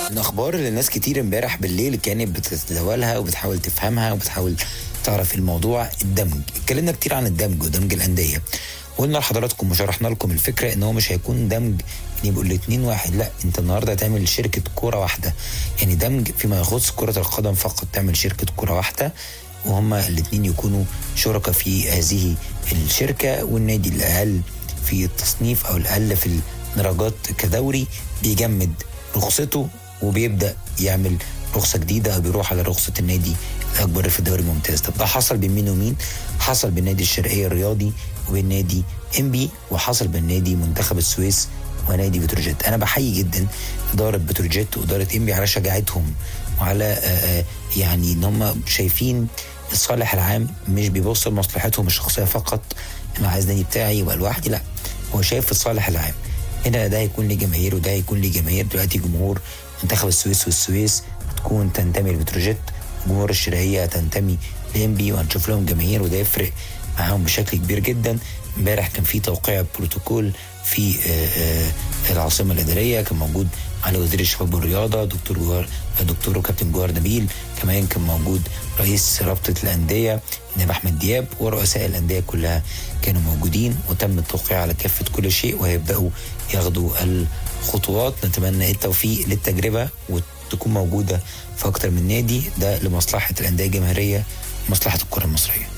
الاخبار اللي ناس كتير امبارح بالليل كانت بتتداولها وبتحاول تفهمها وبتحاول تعرف الموضوع الدمج اتكلمنا كتير عن الدمج ودمج الانديه وقلنا لحضراتكم وشرحنا لكم الفكره ان هو مش هيكون دمج ان يبقوا الاثنين واحد لا انت النهارده هتعمل شركه كوره واحده يعني دمج فيما يخص كره القدم فقط تعمل شركه كوره واحده وهما الاثنين يكونوا شركاء في هذه الشركه والنادي الاقل في التصنيف او الاقل في الدرجات كدوري بيجمد رخصته وبيبدا يعمل رخصه جديده او بيروح على رخصه النادي الاكبر في الدوري الممتاز طب ده حصل بين مين ومين حصل بين نادي الشرقيه الرياضي وبين نادي انبي وحصل بين نادي منتخب السويس ونادي بتروجيت انا بحيي جدا اداره بتروجيت واداره انبي على شجاعتهم وعلى آآ آآ يعني ان هم شايفين الصالح العام مش بيبص لمصلحتهم الشخصيه فقط انا عايز نادي بتاعي يبقى لوحدي لا هو شايف الصالح العام هنا ده هيكون ليه جماهير وده هيكون ليه جماهير دلوقتي جمهور منتخب السويس والسويس تكون تنتمي لبتروجيت جمهور الشرقيه تنتمي لانبي وهنشوف لهم جماهير وده يفرق معاهم بشكل كبير جدا امبارح كان في توقيع بروتوكول في العاصمه الاداريه كان موجود على وزير الشباب والرياضه دكتور جوهر دكتور وكابتن جوهر نبيل كمان كان موجود رئيس رابطه الانديه نائب احمد دياب ورؤساء الانديه كلها كانوا موجودين وتم التوقيع على كافه كل شيء وهيبداوا ياخدوا الخطوات نتمنى التوفيق للتجربه وتكون موجوده في اكتر من نادي ده لمصلحه الانديه الجماهيريه ومصلحه الكره المصريه